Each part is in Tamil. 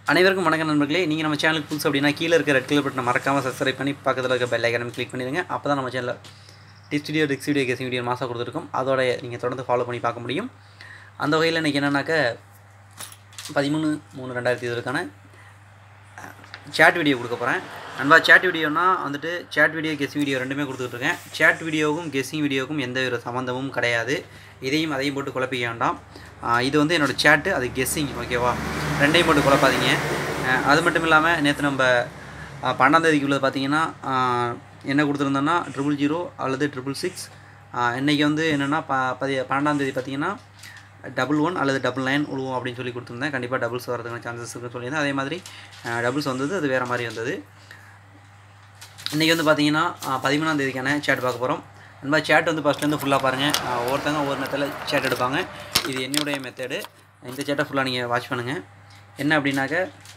அனைவருக்கும் வணக்கம் நண்பர்களே நீங்கள் நம்ம சேனலுக்கு புதுசு அப்படின்னா கீழே இருக்க ரெட் கலர் பட்டனை மறக்காமல் சப்ஸ்கிரைப் பண்ணி பக்கத்தில் இருக்க பெல் ஐக்கனை கிளிக் பண்ணிடுங்க அப்போ தான் நம்ம சேனலில் tips video tricks video guessing video மாதம் கொடுத்துருக்கோம் அதோட நீங்கள் தொடர்ந்து ஃபாலோ பண்ணி பார்க்க முடியும் அந்த வகையில் இன்றைக்கி என்னன்னாக்க பதிமூணு மூணு ரெண்டாயிரத்தி இருபதுக்கான சேட் வீடியோ கொடுக்க போகிறேன் நண்பா சேட் வீடியோனா வந்துட்டு சேட் வீடியோ கெஸ்ஸிங் வீடியோ ரெண்டுமே கொடுத்துட்ருக்கேன் சேட் வீடியோவுக்கும் கெஸ்ஸிங் வீடியோவுக்கும் எந்த ஒரு சம்மந்தமும் கிடையாது இதையும் அதையும் போட்டு குழப்பிக்க வேண்டாம் ஆஹ் இது வந்து என்னோடய சேட்டு அது கெஸ்ஸிங் ஓகேவா ரெண்டையும் போட்டு குழப்பாதீங்க ஆஹ் அது மட்டும் இல்லாமல் நேற்று நம்ம ஆஹ் பன்னெண்டாம் தேதிக்கு உள்ளது பார்த்தீங்கன்னா ஆஹ் என்ன கொடுத்துருந்தோன்னா ட்ரிபிள் ஜீரோ அல்லது ட்ரிபிள் சிக்ஸ் இன்றைக்கி வந்து என்னென்னா ப பதி பன்னெண்டாம் தேதி பார்த்தீங்கன்னா டபுள் ஒன் அல்லது டபுள் நைன் உழுவோம் அப்படின்னு சொல்லி கொடுத்துருந்தேன் கண்டிப்பாக டபுள்ஸ் வரதுக்கான சான்சஸ் இருக்குன்னு சொல்லியிருந்தேன் அதே மாதிரி டபுள்ஸ் வந்தது அது வேறு மாதிரி வந்தது இன்றைக்கி வந்து பார்த்தீங்கன்னா பதிமூணாம் தேதிக்கான சேட் பார்க்க போகிறோம் அந்த மாதிரி சேட் வந்து ஃபஸ்ட்லேருந்து ஃபுல்லாக பாருங்கள் ஒவ்வொருத்தங்க ஒவ்வொரு மெத்தடில் சேட் எடுப்பாங்க இது என்னுடைய மெத்தடு இந்த சேட்டை ஃபுல்லாக நீங்கள் வாட்ச் பண்ணுங்கள் என்ன அப்படின்னாக்க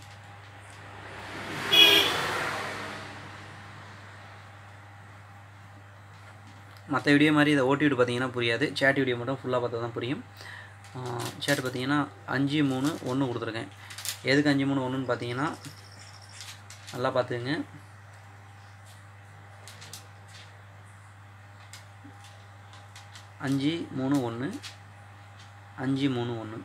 மற்ற வீடியோ மாதிரி இதை ஓட்டி விட்டு பார்த்தீங்கன்னா புரியாது சேட் வீடியோ மட்டும் ஃபுல்லாக பார்த்தா தான் புரியும் சேட் பார்த்தீங்கன்னா அஞ்சு மூணு ஒன்று கொடுத்துருக்கேன் எதுக்கு அஞ்சு மூணு ஒன்றுன்னு பார்த்தீங்கன்னா நல்லா பார்த்துக்குங்க அஞ்சு மூணு ஒன்று அஞ்சு மூணு ஒன்று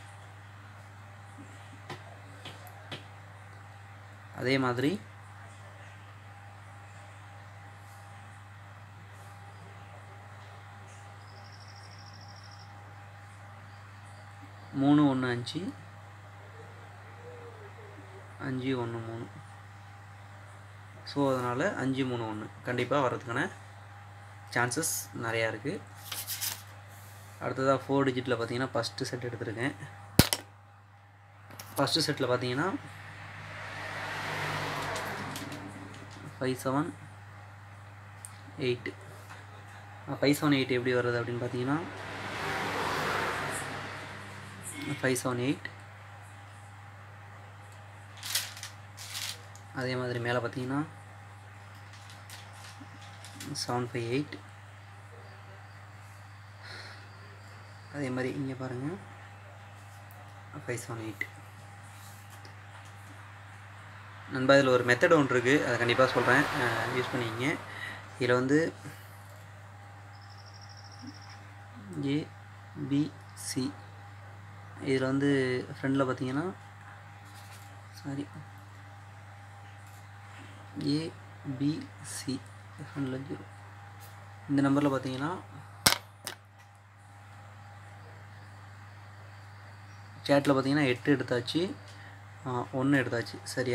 அதே மாதிரி மூணு ஒன்று அஞ்சு அஞ்சு ஒன்று மூணு ஸோ அதனால் அஞ்சு மூணு ஒன்று கண்டிப்பாக வர்றதுக்கான சான்சஸ் நிறையா இருக்குது அடுத்ததாக ஃபோர் டிஜிட்டில் பார்த்தீங்கன்னா ஃபஸ்ட்டு செட் எடுத்திருக்கேன் ஃபஸ்ட்டு செட்டில் பார்த்தீங்கன்னா five seven eight five seven eight எப்படி வருது அப்படின்னு பார்த்தீங்கன்னா ஃபைவ் செவன் எயிட் அதே மாதிரி மேலே பார்த்தீங்கன்னா செவன் ஃபைவ் எயிட் அதே மாதிரி இங்கே பாருங்கள் ஃபைவ் செவன் எயிட் நண்பா இதில் ஒரு மெத்தட் ஒன்று இருக்குது அதை கண்டிப்பாக சொல்கிறேன் யூஸ் பண்ணிக்கிங்க இதில் வந்து ஏபிசி இதில் வந்து ஃப்ரெண்டில் பார்த்தீங்கன்னா சாரி ஏபிசி ஃப்ரெண்டில் ஜீரோ இந்த நம்பரில் பார்த்தீங்கன்னா சேட்டில் பார்த்தீங்கன்னா எட்டு எடுத்தாச்சு ஒன்று எடுத்தாச்சு சரியா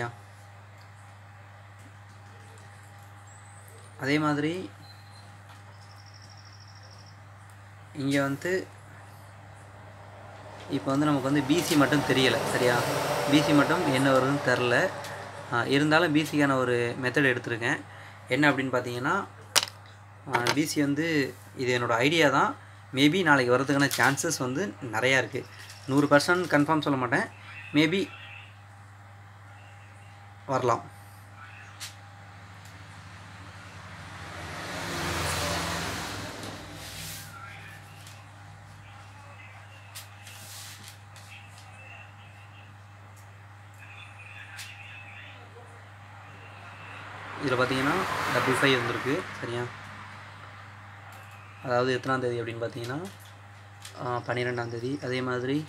அதே மாதிரி இங்கே வந்து இப்போ வந்து நமக்கு வந்து பிசி மட்டும் தெரியலை சரியா பிசி மட்டும் என்ன வருதுன்னு தெரில இருந்தாலும் பிசிக்கான ஒரு மெத்தட் எடுத்திருக்கேன் என்ன அப்படின்னு பார்த்தீங்கன்னா பிசி வந்து இது என்னோடய ஐடியா தான் மேபி நாளைக்கு வர்றதுக்கான சான்சஸ் வந்து நிறையா இருக்குது நூறு பர்சன்ட் கன்ஃபார்ம் சொல்ல மாட்டேன் மேபி வரலாம் இதில் பார்த்தீங்கன்னா டபுள் ஃபைவ் வந்திருக்கு சரியா அதாவது எத்தனாம் தேதி அப்படின்னு பார்த்தீங்கன்னா பன்னிரெண்டாம் தேதி அதே மாதிரி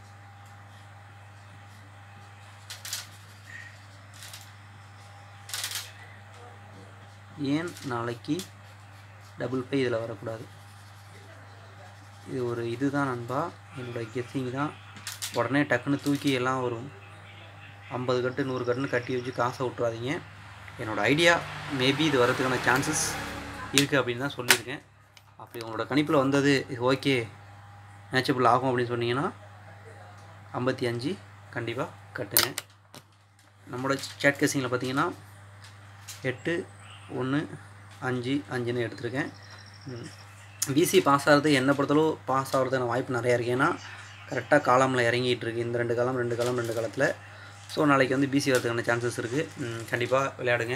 ஏன் நாளைக்கு டபுள் ஃபைவ் இதில் வரக்கூடாது இது ஒரு இதுதான் நண்பா என்னோடய கெஸ்ஸிங் தான் உடனே டக்குன்னு தூக்கி எல்லாம் வரும் ஐம்பது கட்டு நூறு கட்டுன்னு கட்டி வச்சு காசை விட்றாதீங்க என்னோடய ஐடியா மேபி இது வரதுக்கான சான்சஸ் இருக்குது அப்படின்னு தான் சொல்லியிருக்கேன் அப்படி உங்களோட கணிப்பில் வந்தது இது ஓகே மேட்சபிள் ஆகும் அப்படின்னு சொன்னீங்கன்னா ஐம்பத்தி அஞ்சு கண்டிப்பாக கட்டுங்க நம்மளோட சேட் கேசிங்கில் பார்த்தீங்கன்னா எட்டு ஒன்று அஞ்சு அஞ்சுன்னு எடுத்திருக்கேன் பிசி பாஸ் ஆகிறது என்னை பொறுத்தளவு பாஸ் ஆகிறதுக்கான வாய்ப்பு நிறையா இருக்குது ஏன்னா கரெக்டாக காலமில் இறங்கிட்டு இருக்கு இந்த ரெண்டு காலம் ரெண்டு காலம் ரெண்டு காலத்தில் ஸோ நாளைக்கு வந்து பிசி வரதுக்கான சான்சஸ் இருக்குது கண்டிப்பாக விளையாடுங்க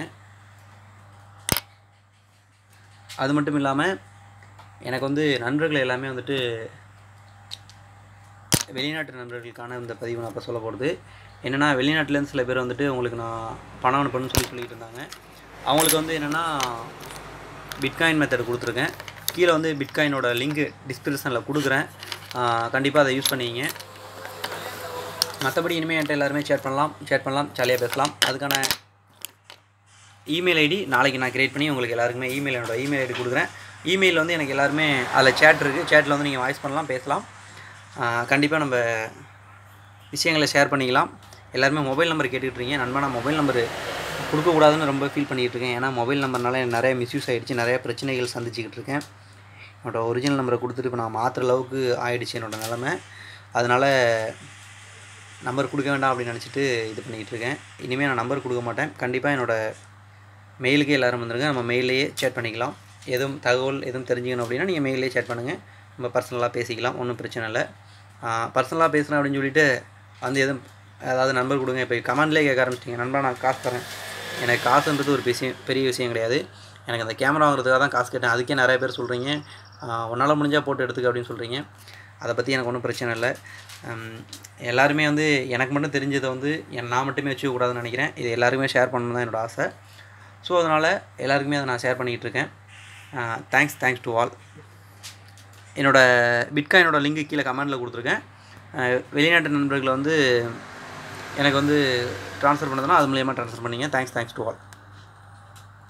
அது மட்டும் இல்லாமல் எனக்கு வந்து நண்பர்கள் எல்லாமே வந்துட்டு வெளிநாட்டு நண்பர்களுக்கான இந்த பதிவு நான் இப்போ சொல்ல போகிறது என்னென்னா வெளிநாட்டிலேருந்து சில பேர் வந்துட்டு உங்களுக்கு நான் பணம் அனுப்பணும்னு சொல்லி சொல்லிட்டு இருந்தாங்க அவங்களுக்கு வந்து என்னென்னா பிட்காயின் மெத்தட் கொடுத்துருக்கேன் கீழே வந்து பிட்காயினோட லிங்க் டிஸ்கிரிப்ஷனில் கொடுக்குறேன் கண்டிப்பாக அதை யூஸ் பண்ணிக்கிங்க மற்றபடி இனிமேல் என்கிட்ட எல்லாருமே சேட் பண்ணலாம் சேட் பண்ணலாம் ஜாலியாக பேசலாம் அதுக்கான இமெயில் ஐடி நாளைக்கு நான் கிரியேட் பண்ணி உங்களுக்கு எல்லாருக்குமே இமெயில் என்னோட இமெயில் ஐடி கொடுக்குறேன் இமெயில் வந்து எனக்கு எல்லாருமே அதில் சேட் இருக்குது சேட்டில் வந்து நீங்கள் வாய்ஸ் பண்ணலாம் பேசலாம் கண்டிப்பாக நம்ம விஷயங்களை ஷேர் பண்ணிக்கலாம் எல்லாருமே மொபைல் நம்பர் கேட்டுக்கிட்டு நண்பா நான் மொபைல் நம்பர் கொடுக்கக்கூடாதுன்னு ரொம்ப ஃபீல் பண்ணிகிட்டு இருக்கேன் ஏன்னா மொபைல் நம்பர்னால எனக்கு நிறைய மிஸ்யூஸ் ஆகிடுச்சு நிறைய பிரச்சனைகள் சந்திச்சுக்கிட்டு இருக்கேன் என்னோட ஒரிஜினல் நம்பரை கொடுத்துட்டு இப்போ நான் மாற்றுற அளவுக்கு ஆயிடுச்சு என்னோட நிலமை அதனால் நம்பர் கொடுக்க வேண்டாம் அப்படின்னு நினச்சிட்டு இது பண்ணிக்கிட்டு இருக்கேன் இனிமேல் நான் நம்பர் கொடுக்க மாட்டேன் கண்டிப்பாக என்னோட மெயிலுக்கே எல்லோரும் வந்துருங்க நம்ம மெயிலையே சேட் பண்ணிக்கலாம் எதுவும் தகவல் எதுவும் தெரிஞ்சுக்கணும் அப்படின்னா நீங்கள் மெயிலே சேட் பண்ணுங்கள் நம்ம பர்சனலாக பேசிக்கலாம் ஒன்றும் பிரச்சனை இல்லை பர்சனலாக பேசுகிறேன் அப்படின்னு சொல்லிட்டு வந்து எதுவும் அதாவது நம்பர் கொடுங்க இப்போ கமெண்ட்லேயே கேட்க ஆரம்பிச்சிட்டிங்க நண்பா நான் காசு தரேன் எனக்கு காசுன்றது ஒரு விஷயம் பெரிய விஷயம் கிடையாது எனக்கு அந்த கேமரா வாங்குறதுக்காக தான் காசு கேட்டேன் அதுக்கே நிறைய பேர் சொல்கிறீங்க உன்னால் முடிஞ்சால் போட்டு எடுத்துக்க அப்படின்னு சொல்கிறீங்க அதை பற்றி எனக்கு ஒன்றும் பிரச்சனை இல்லை எல்லாருமே வந்து எனக்கு மட்டும் தெரிஞ்சதை வந்து என் நான் மட்டுமே வச்சுக்கக்கூடாதுன்னு நினைக்கிறேன் இது எல்லாருமே ஷேர் பண்ணணும் தான் என்னோடய ஆசை ஸோ அதனால் எல்லாருக்குமே அதை நான் ஷேர் பண்ணிக்கிட்டு இருக்கேன் தேங்க்ஸ் தேங்க்ஸ் டு ஆல் என்னோடய பிட்காயினோட லிங்க் கீழே கமெண்டில் கொடுத்துருக்கேன் வெளிநாட்டு நண்பர்களை வந்து எனக்கு வந்து ட்ரான்ஸ்ஃபர் பண்ணதுன்னா அது மூலியமாக ட்ரான்ஸ்ஃபர் பண்ணிங்க தேங்க்ஸ் தேங்க்ஸ் டு ஆல்